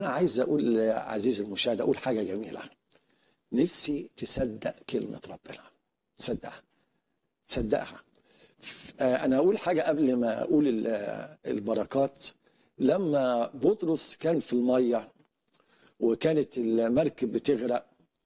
أنا عايز أقول عزيزي المشاهد أقول حاجة جميلة نفسي تصدق كلمة ربنا تصدقها تصدقها آه، أنا أقول حاجة قبل ما أقول ال- البركات لما بطرس كان في المية وكانت المركب بتغرق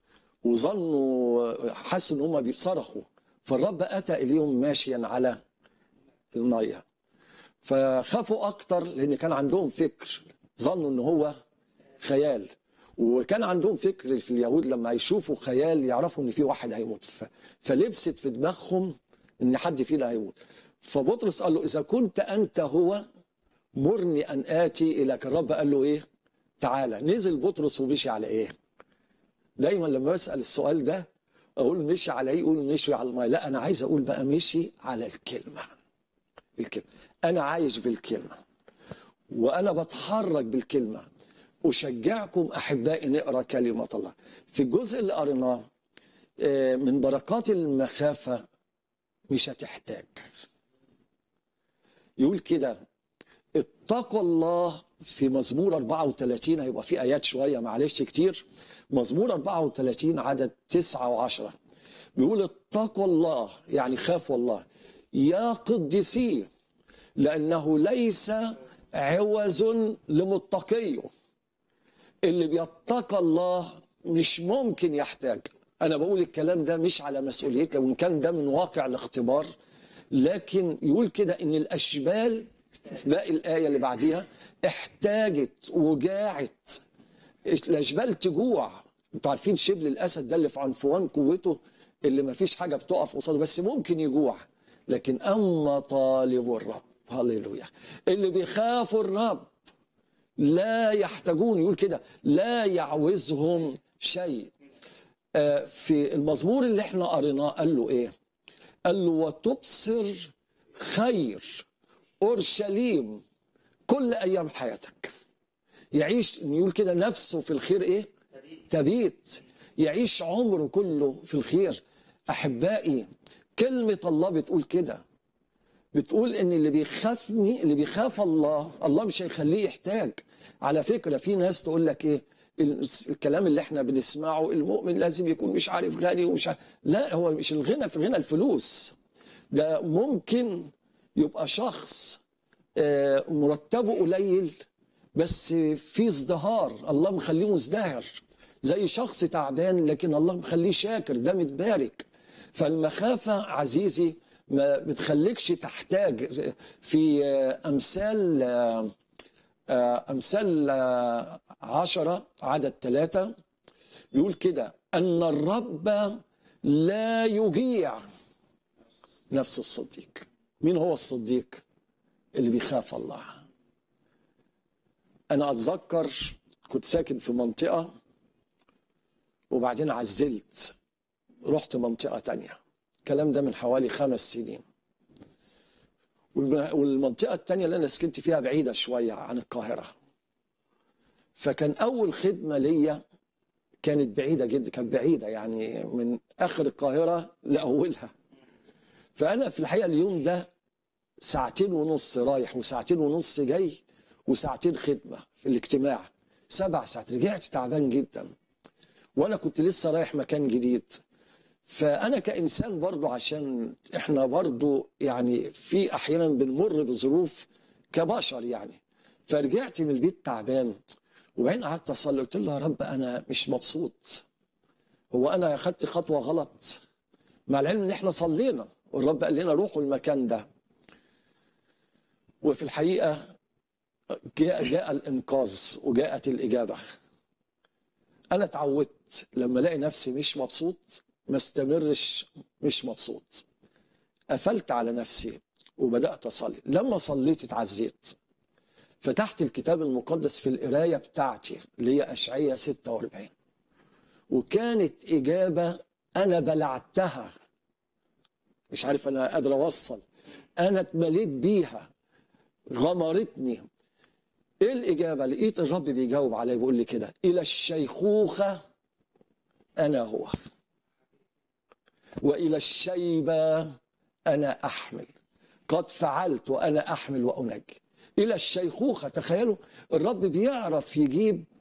وظنوا حسوا ان هم بيصرخوا فالرب اتى اليهم ماشيا على الميه فخافوا اكتر لان كان عندهم فكر ظنوا ان هو خيال وكان عندهم فكر في اليهود لما يشوفوا خيال يعرفوا ان في واحد هيموت ف- فلبست في دماغهم ان حد فينا هيموت فبطرس قال له اذا كنت انت هو مرني ان اتي اليك الرب قال له ايه تعالى نزل بطرس ومشي على ايه دايما لما بسال السؤال ده اقول مشي على ايه يقول مشي على الماء لا انا عايز اقول بقى مشي على الكلمه الكلمه انا عايش بالكلمه وانا بتحرك بالكلمه اشجعكم احبائي نقرا كلمه الله في الجزء اللي قريناه آه، من بركات المخافه مش هتحتاج يقول كده اتقوا الله في مزمور 34 هيبقى في ايات شويه معلش كتير مزمور 34 عدد 9 و10 بيقول اتقوا الله يعني خافوا الله يا قدسيه لانه ليس عوز لمتقيه اللي بيتقى الله مش ممكن يحتاج انا بقول الكلام ده مش على مسؤوليتي وان كان ده من واقع الاختبار لكن يقول كده ان الاشبال في باقي الايه اللي بعديها احتاجت وجاعت الاشبال تجوع انتوا عارفين شبل الاسد ده اللي في عنفوان قوته اللي ما فيش حاجه بتقف قصاده بس ممكن يجوع لكن اما طالب الرب هللويا اللي بيخافوا الرب لا يحتاجون يقول كده لا يعوزهم شيء آه، في المزمور اللي احنا قريناه قال له ايه قال له وتبصر خير اورشليم كل ايام حياتك يعيش يقول كده نفسه في الخير ايه تبيت يعيش عمره كله في الخير احبائي كلمه الله بتقول كده بتقول ان اللي بيخافني اللي بيخاف الله الله مش هيخليه يحتاج على فكره في ناس تقول لك ايه ال- الكلام اللي احنا بنسمعه المؤمن لازم يكون مش عارف غني ومش عارف لا هو مش الغنى في غنى الفلوس ده ممكن يبقى شخص آه، مرتبه قليل بس في ازدهار الله مخليه مزدهر زي شخص تعبان لكن الله مخليه شاكر ده متبارك فالمخافة عزيزي ما بتخليكش تحتاج في آه، أمثال آه، آه، أمثال آه، عشرة عدد ثلاثة يقول كده أن الرب لا يجيع نفس الصديق مين هو الصديق اللي بيخاف الله انا اتذكر كنت ساكن في منطقه وبعدين عزلت رحت منطقه تانية الكلام ده من حوالي خمس سنين والم- والمنطقه التانية اللي انا سكنت فيها بعيده شويه عن القاهره فكان اول خدمه ليا كانت بعيده جدا كانت بعيده يعني من اخر القاهره لاولها فانا في الحقيقه اليوم ده ساعتين ونص رايح وساعتين ونص جاي وساعتين خدمة في الاجتماع سبع ساعات رجعت تعبان جدا وانا كنت لسه رايح مكان جديد فانا كانسان برضو عشان احنا برضو يعني في احيانا بنمر بظروف كبشر يعني فرجعت من البيت تعبان وبعدين قعدت اصلي قلت له يا رب انا مش مبسوط هو انا اخدت خطوه غلط مع العلم ان احنا صلينا والرب قال لنا روحوا المكان ده وفي الحقيقه جاء جاء الانقاذ وجاءت الاجابه انا اتعودت لما الاقي نفسي مش مبسوط ما استمرش مش مبسوط قفلت على نفسي وبدات اصلي لما صليت اتعزيت فتحت الكتاب المقدس في القرايه بتاعتي اللي هي اشعياء 46 وكانت اجابه انا بلعتها مش عارف انا قادر اوصل انا اتمليت بيها غمرتني ايه الاجابه لقيت الرب بيجاوب عليا بيقول لي كده الى الشيخوخه انا هو والى الشيبه انا احمل قد فعلت وانا احمل وانجي الى الشيخوخه تخيلوا الرب بيعرف يجيب